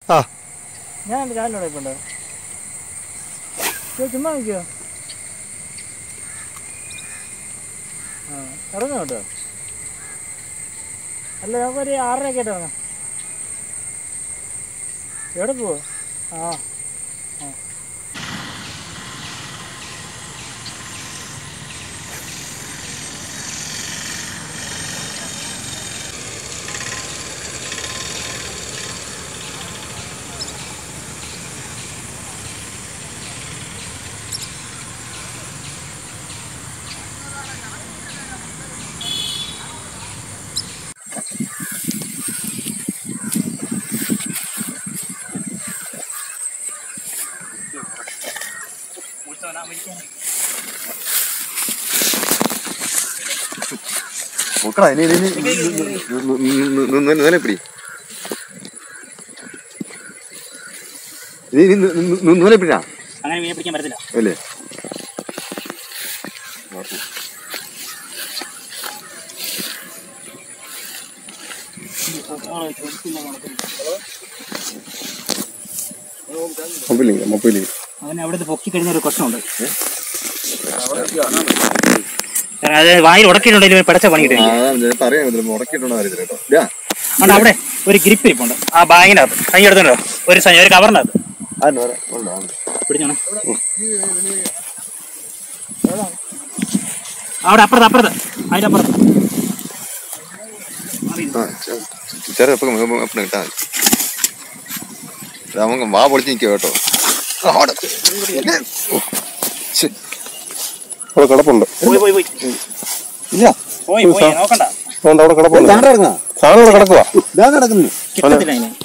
ആ ഞാൻ എൻ്റെ കാലിനോട് ഇപ്പം ഉണ്ട് ചുമ്മാ നിൽക്കുമോ ആ ഇറങ്ങാം കേട്ടോ അല്ല നമുക്കൊരു ആറരയൊക്കെ ആയിട്ട് ഇറങ്ങാം എവിടെ പോവോ ആ ആ നോക്കടാ ഇനി ഇനി നൂനെ പിടി ഇനി നൂനെ പിടിയാ അങ്ങനെ മീനെ പിടിക്കാൻ പറ്റത്തില്ല അല്ലേ മൊബൈലില്ല മൊബൈലിൽ അവനെ അവിടെ പൊക്കി കഴിഞ്ഞ ഒരു പ്രശ്നമുണ്ട് കാരണം അത് വായിൽ ഉടക്കിയിട്ടുണ്ടെങ്കിൽ പിടച്ച പണി കിട്ടും ചിലപ്പോ അറിയാൻ പറ്റില്ല മുടക്കിയിട്ടുണ്ടോ അറിയത്തില്ല കേട്ടോ ഇല്ല അതുകൊണ്ട് അവിടെ ഒരു ഗ്രിപ്പ് ഇരിപ്പുണ്ട് ആ ബാഗിനകത്ത് കൈ എടുത്തുണ്ടോ ഒരു സ- ഒരു കവറിനകത്ത് ആയിരുന്നു വരാം ഉണ്ടോ ഉണ്ട് പിടിച്ചോണേ അവിടെ അപ്പുറത്ത് അപ്പുറത്ത് അതിന്റെ അപ്പുറത്ത് ആ ചെറിയ എപ്പം എപ്പം കിട്ടാ മതി നമുക്ക് വാ പൊളിച്ച് നിൽക്കുക കേട്ടോ അവിടെ ശ്ശെ. അവിടെ കിടപ്പുണ്ട് പോയി പോയി പോയി ഇല്ല പോയി പോയി നോക്കണ്ട അതുകൊണ്ട് അവിടെ കിടപ്പുണ്ട് സാധനം അവിടെ കിടക്കുക കിട്ടത്തില്ല അതിന്